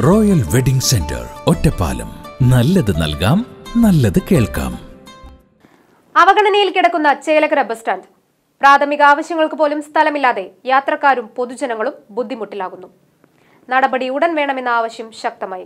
royal wedding centre Ottapalam നല്ലത് നൽകാം നല്ലത് കേൾക്കാം അവഗണനയിൽ കിടക്കുന്ന ചേലക്കര ബസ് സ്റ്റാൻഡ് പ്രാഥമിക ആവശ്യങ്ങൾക്ക് പോലും സ്ഥലമില്ലാതെ യാത്രക്കാരും പൊതുജനങ്ങളും ബുദ്ധിമുട്ടിലാകുന്നു നടപടി ഉടൻ വേണമെന്ന ആവശ്യം ശക്തമായി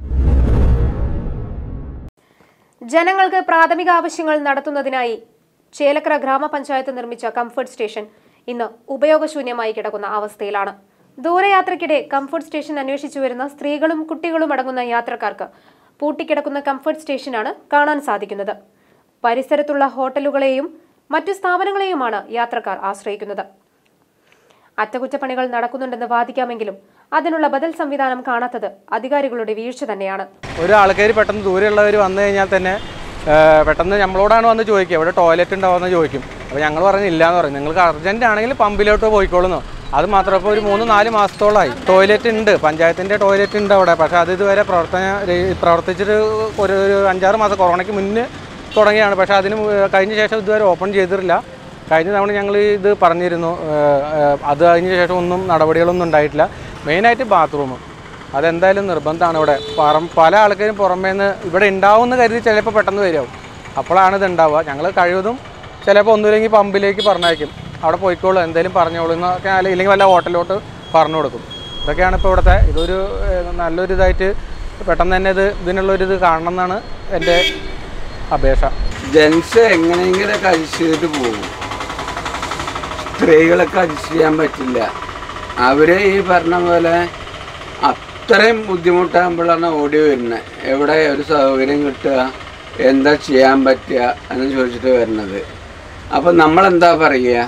ജനങ്ങൾക്ക് പ്രാഥമിക ആവശ്യങ്ങൾ നടത്തുന്നതിനായി ചേലക്കര ഗ്രാമപഞ്ചായത്ത് നിർമ്മിച്ച കംഫർട്ട് സ്റ്റേഷൻ ഇന്ന് ഉപയോഗശൂന്യമായി കിടക്കുന്ന അവസ്ഥയിലാണ് ദൂരയാത്രയ്ക്കിടെ കംഫർട്ട് സ്റ്റേഷൻ അന്വേഷിച്ചു വരുന്ന സ്ത്രീകളും കുട്ടികളും അടങ്ങുന്ന യാത്രക്കാർക്ക് പൂട്ടിക്കിടക്കുന്ന കംഫർട്ട് സ്റ്റേഷനാണ് കാണാൻ സാധിക്കുന്നത് പരിസരത്തുള്ള ഹോട്ടലുകളെയും മറ്റു സ്ഥാപനങ്ങളെയുമാണ് യാത്രക്കാർ ആശ്രയിക്കുന്നത് അറ്റകുറ്റപ്പണികൾ നടക്കുന്നുണ്ടെന്ന് വാദിക്കാമെങ്കിലും അതിനുള്ള ബദൽ സംവിധാനം കാണാത്തത് അധികാരികളുടെ വീഴ്ച തന്നെയാണ് ഒരു ആൾക്കാർ പെട്ടെന്ന് ദൂരെയുള്ളവർ വന്നു കഴിഞ്ഞാൽ തന്നെ ആ, പെട്ടെന്ന് നമ്മളോടാണ് വന്ന് ചോദിക്കുക ഇവിടെ ടോയ്ലറ്റ് ഉണ്ടാവുമെന്ന് ചോദിക്കും അപ്പോൾ ഞങ്ങൾ പറഞ്ഞു ഇല്ല എന്ന് പറയും നിങ്ങൾക്ക് അർജൻറ്റ് ആണെങ്കിൽ പമ്പിലോട്ട് പോയിക്കോളുന്നു അത് മാത്രം ഇപ്പോൾ ഒരു മൂന്ന് നാല് മാസത്തോളമായി ടോയ്ലറ്റ് ഉണ്ട് പഞ്ചായത്തിൻ്റെ ടോയ്ലറ്റ് ഉണ്ട് അവിടെ പക്ഷേ അത് ഇതുവരെ പ്രവർത്തന രഹി- പ്രവർത്തിച്ചിട്ട് ഒരു ഒരു അഞ്ചാറ് മാസം കൊറോണയ്ക്ക് മുന്നേ തുടങ്ങിയാണ് പക്ഷേ അതിന് മു- കഴിഞ്ഞ ശേഷം ഇതുവരെ ഓപ്പൺ ചെയ്തിട്ടില്ല കഴിഞ്ഞ തവണ ഞങ്ങൾ ഇത് പറഞ്ഞിരുന്നു ആ, ആ, അത് കഴിഞ്ഞ ശേഷം ഒന്നും നടപടികളൊന്നും ഉണ്ടായിട്ടില്ല മെയിനായിട്ട് ബാത്റൂം അതെന്തായാലും നിർബന്ധമാണ് ഇവിടെ പറം പല ആൾക്കാരും പുറമേ നിന്ന് ഇവിടെ ഉണ്ടാവുമെന്ന് കരുതി ചിലപ്പോൾ പെട്ടെന്ന് വരും അപ്പോഴാണ് ഇത് ഉണ്ടാവുക ഞങ്ങൾ കഴിവതും ചിലപ്പോൾ ഒന്നുമില്ലെങ്കിൽ പമ്പിലേക്ക് പറഞ്ഞയക്കും അവിടെ പോയിക്കോളൂ എന്തെങ്കിലും പറഞ്ഞോളൂ എന്നൊക്കെ അല്ല- ഇല്ലെങ്കിൽ വല്ല ഹോട്ടലിലോട്ട് പറഞ്ഞു കൊടുക്കും ഇതൊക്കെയാണ് ഇപ്പോൾ ഇവിടുത്തെ ഇതൊരു ഏഹ്, നല്ലൊരു ഇതായിട്ട് പെട്ടെന്ന് തന്നെ ഇത് ഇതിനുള്ളൊരു ഇത് കാണണം എന്നാണ് എൻ്റെ അപേക്ഷ ജെൻസ് എങ്ങനെയെങ്കിലൊക്കെ അഡ്ജസ്റ്റ് ചെയ്തിട്ട് പോകും സ്ത്രീകളൊക്കെ അഡ്ജസ്റ്റ് ചെയ്യാൻ പറ്റില്ല അവരെ ഈ പറഞ്ഞ പോലെ അത്രയും ബുദ്ധിമുട്ടാകുമ്പോഴാണ് ഓടി വരുന്നത് എവിടെ ഒരു സൗകര്യം കിട്ടുക എന്താ ചെയ്യാൻ പറ്റുക എന്ന് ചോദിച്ചിട്ട് വരുന്നത് അപ്പം നമ്മളെന്താ പറയുക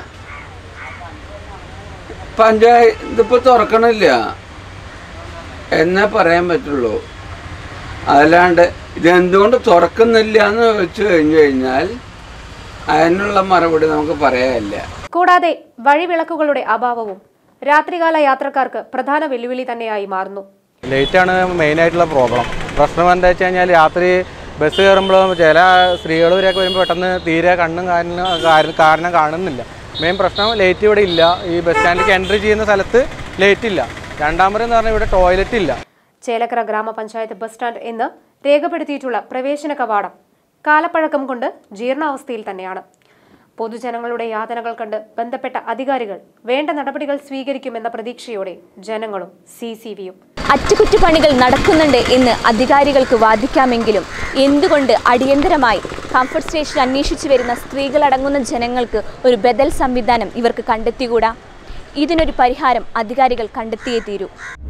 പഞ്ചായത്ത് ഇതിപ്പോൾ തുറക്കണില്ല എന്നേ പറയാൻ പറ്റുള്ളൂ അല്ലാണ്ട് ഇതെന്തുകൊണ്ട് തുറക്കുന്നില്ല എന്ന് വെച്ച് കഴിഞ്ഞു കഴിഞ്ഞാൽ അതിനുള്ള മറുപടി നമുക്ക് പറയാനില്ല കൂടാതെ വഴിവിളക്കുകളുടെ അഭാവവും രാത്രികാല യാത്രക്കാർക്ക് പ്രധാന വെല്ലുവിളി തന്നെയായി മാറുന്നു ലേറ്റാണ് മെയിനായിട്ടുള്ള പ്രോബ്ലം പ്രശ്നം എന്താ വെച്ച് കഴിഞ്ഞാൽ രാത്രി ബസ് കയറുമ്പോൾ ചില സ്ത്രീകൾ വരെയൊക്കെ വരുമ്പോൾ പെട്ടെന്ന് തീരെ കണ്ണും കാരണം കാര- കാരണം കാണുന്നില്ല മെയിൻ പ്രശ്നം ലേറ്റ് ഇവിടെ ഇല്ല ഈ ബസ് സ്റ്റാൻഡിലേക്ക് എൻട്രി ചെയ്യുന്ന സ്ഥലത്ത് ലേറ്റ് ഇല്ല രണ്ടാമതെന്ന് പറഞ്ഞാൽ ഇവിടെ ടോയ്ലറ്റ് ഇല്ല ചേലക്കര ഗ്രാമപഞ്ചായത്ത് ബസ് സ്റ്റാൻഡ് എന്ന് രേഖപ്പെടുത്തിയിട്ടുള്ള പ്രവേശന കവാടം കാലപ്പഴക്കം കൊണ്ട് ജീർണാവസ്ഥയിൽ തന്നെയാണ് പൊതുജനങ്ങളുടെ യാതനകൾ കണ്ട് ബന്ധപ്പെട്ട അധികാരികൾ വേണ്ട നടപടികൾ സ്വീകരിക്കുമെന്ന പ്രതീക്ഷയോടെ ജനങ്ങളും സി സി വിയും അറ്റകുറ്റപ്പണികൾ നടക്കുന്നുണ്ട് എന്ന് അധികാരികൾക്ക് വാദിക്കാമെങ്കിലും എന്തുകൊണ്ട് അടിയന്തരമായി കംഫർട്ട് സ്റ്റേഷൻ അന്വേഷിച്ചു വരുന്ന സ്ത്രീകളടങ്ങുന്ന ജനങ്ങൾക്ക് ഒരു ബദൽ സംവിധാനം ഇവർക്ക് കണ്ടെത്തിക്കൂടാ ഇതിനൊരു പരിഹാരം അധികാരികൾ കണ്ടെത്തിയേ തീരൂ